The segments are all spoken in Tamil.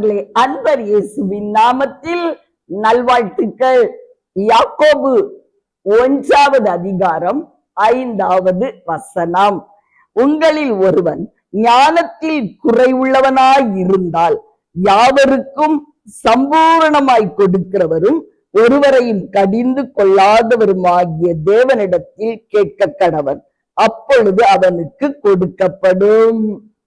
பிரியமானவர்களே அன்பர் இயேசுவின் நாமத்தில் நல்வாழ்த்துக்கள் யாக்கோபு ஒன்றாவது அதிகாரம் ஐந்தாவது வசனம் உங்களில் ஒருவன் ஞானத்தில் குறைவுள்ளவனாய் இருந்தால் யாவருக்கும் சம்பூரணமாய் கொடுக்கிறவரும் ஒருவரையும் கடிந்து கொள்ளாதவருமாகிய தேவனிடத்தில் கேட்க கடவன் அப்பொழுது அவனுக்கு கொடுக்கப்படும்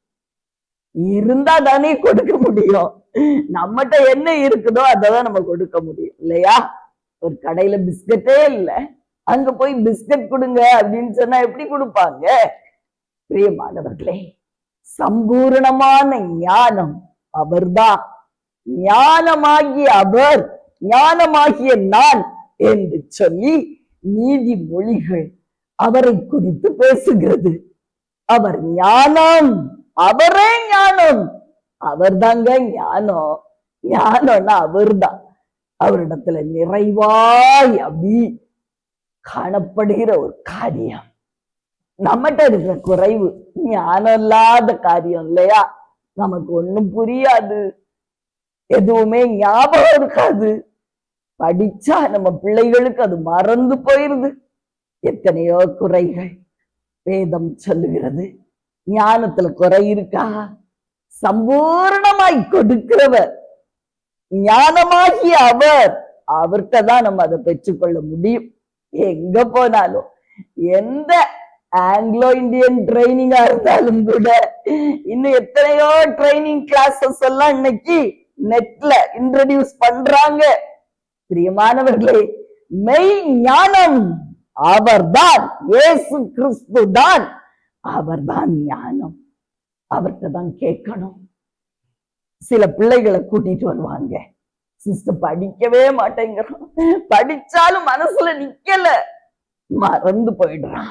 இருந்தா தானே கொடுக்க முடியும் நம்மகிட்ட என்ன இருக்குதோ அததான் நம்ம கொடுக்க முடியும் இல்லையா ஒரு கடையில பிஸ்கட்டே இல்ல அங்க போய் பிஸ்கட் கொடுங்க அப்படின்னு சொன்னா எப்படி கொடுப்பாங்க பிரியமானவர்களே சம்பூரணமான ஞானம் அவர்தான் ஞானமாகிய அவர் ஞானமாகிய நான் என்று சொல்லி நீதிமொழிகள் அவரை குறித்து பேசுகிறது அவர் ஞானம் அவரே ஞானம் அவர்தாங்க ஞானம் ஞானம்னா அவர்தான் அவரிடத்துல நிறைவாய் அப்படி காணப்படுகிற ஒரு காரியம் நம்மகிட்ட இருக்கிற குறைவு ஞானம் இல்லாத காரியம் இல்லையா நமக்கு ஒண்ணும் புரியாது எதுவுமே ஞாபகம் இருக்காது படிச்சா நம்ம பிள்ளைகளுக்கு அது மறந்து போயிருது எத்தனையோ குறைகள் வேதம் சொல்லுகிறது ஞானத்துல குறை இருக்கா சம்பூர்ணமாய் கொடுக்கிறவர் ஞானமாகிய அவர் அவர்கிட்ட தான் நம்ம அதை பெற்றுக்கொள்ள முடியும் எங்க போனாலும் எந்த ஆங்கிலோ இந்தியன் ட்ரைனிங்கா இருந்தாலும் கூட இன்னும் எத்தனையோ ட்ரைனிங் கிளாஸஸ் எல்லாம் இன்னைக்கு நெட்ல இன்ட்ரடியூஸ் பண்றாங்க பிரியமானவர்களே மெய் ஞானம் அவர்தான் இயேசு கிறிஸ்து தான் அவர்தான் ஞானம் அவர்கிட்ட தான் கேட்கணும் சில பிள்ளைகளை கூட்டிட்டு வருவாங்க சிஸ்டர் படிக்கவே மாட்டேங்கிறோம் படிச்சாலும் மனசுல நிக்கல மறந்து போயிடுறான்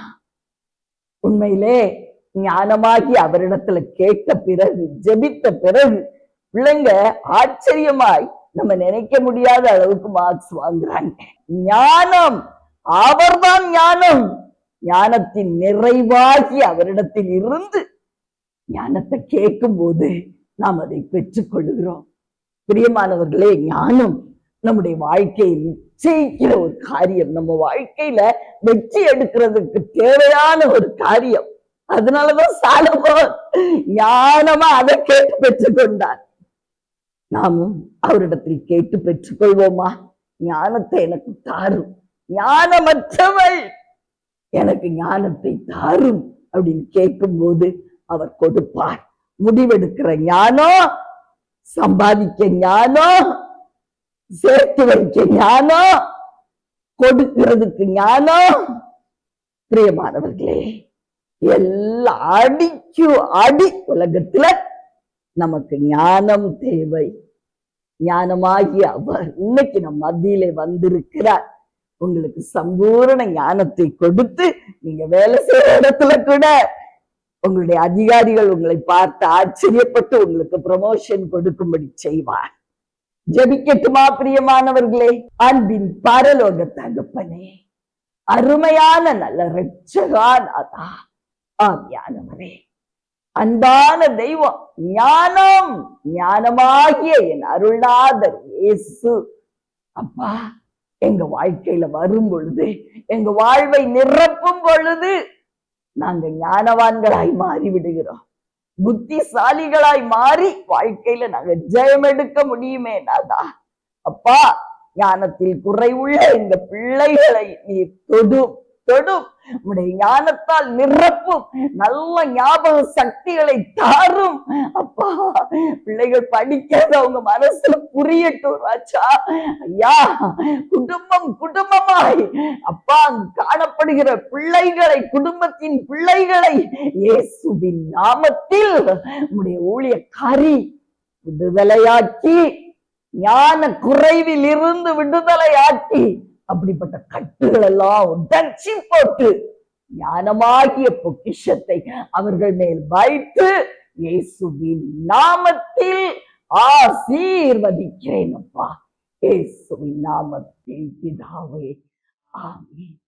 உண்மையிலே ஞானமாகி அவரிடத்துல கேட்ட பிறகு ஜெபித்த பிறகு பிள்ளைங்க ஆச்சரியமாய் நம்ம நினைக்க முடியாத அளவுக்கு மார்க்ஸ் வாங்குறாங்க ஞானம் அவர்தான் ஞானம் ஞானத்தின் நிறைவாகி அவரிடத்தில் இருந்து ஞானத்தை கேட்கும் போது நாம் அதை பெற்றுக் கொள்ளுகிறோம் பிரியமானவர்களே ஞானம் நம்முடைய வாழ்க்கையை நிச்சயிக்கிற ஒரு காரியம் நம்ம வாழ்க்கையில வெற்றி எடுக்கிறதுக்கு தேவையான ஒரு காரியம் அதனாலதான் சாலமோன் ஞானமா அதை கேட்டு பெற்றுக்கொண்டார் நாமும் அவரிடத்தில் கேட்டு பெற்றுக்கொள்வோமா ஞானத்தை எனக்கு தாரும் ஞானமற்றவள் எனக்கு ஞானத்தை தாரும் அப்படின்னு கேட்கும் போது அவர் கொடுப்பார் முடிவெடுக்கிற ஞானம் சம்பாதிக்க ஞானம் சேர்த்து வைக்க ஞானம் கொடுக்கிறதுக்கு ஞானம் பிரியமானவர்களே எல்லா அடிக்கு அடி உலகத்துல நமக்கு ஞானம் தேவை ஞானமாகி அவர் இன்னைக்கு நம் மத்தியிலே வந்திருக்கிறார் உங்களுக்கு சம்பூரண ஞானத்தை கொடுத்து நீங்க வேலை செய்யற இடத்துல கூட உங்களுடைய அதிகாரிகள் உங்களை பார்த்து ஆச்சரியப்பட்டு உங்களுக்கு ப்ரமோஷன் கொடுக்கும்படி செய்வார் ஜெபிக்கட்டுமா பிரியமானவர்களே அன்பின் பரலோக தகப்பனே அருமையான நல்ல ரட்சகான் அதா ஆவியானவரே அன்பான தெய்வம் ஞானம் ஞானமாகிய என் அருளாதர் இயேசு அப்பா எங்க வாழ்க்கையில வரும் பொழுது எங்க வாழ்வை நிரப்பும் பொழுது நாங்க ஞானவான்களாய் மாறி விடுகிறோம் புத்திசாலிகளாய் மாறி வாழ்க்கையில நாங்க ஜெயம் எடுக்க முடியுமே நாதா அப்பா ஞானத்தில் குறைவுள்ள இந்த பிள்ளைகளை நீ தொடும் தொடும் உடைய ஞானத்தால் நிரப்பும் நல்ல ஞாபக சக்திகளை தாரும் அப்பா பிள்ளைகள் படிக்கிறது அவங்க மனசுல புரியட்டும் ராஜா ஐயா குடும்பம் குடும்பமாய் அப்பா அங்கு காணப்படுகிற பிள்ளைகளை குடும்பத்தின் பிள்ளைகளை இயேசுவின் நாமத்தில் உடைய ஊழியக்காரி விடுதலையாக்கி ஞான குறைவில் இருந்து விடுதலையாக்கி அப்படிப்பட்ட கட்டுகள் எல்லாம் உடச்சி போட்டு ஞானமாகிய பொக்கிஷத்தை அவர்கள் மேல் வைத்து இயேசுவின் நாமத்தில் ஆசீர்வதிக்கிறேன் அப்பா இயேசுவின் நாமத்தில் பிதாவே ஆமென்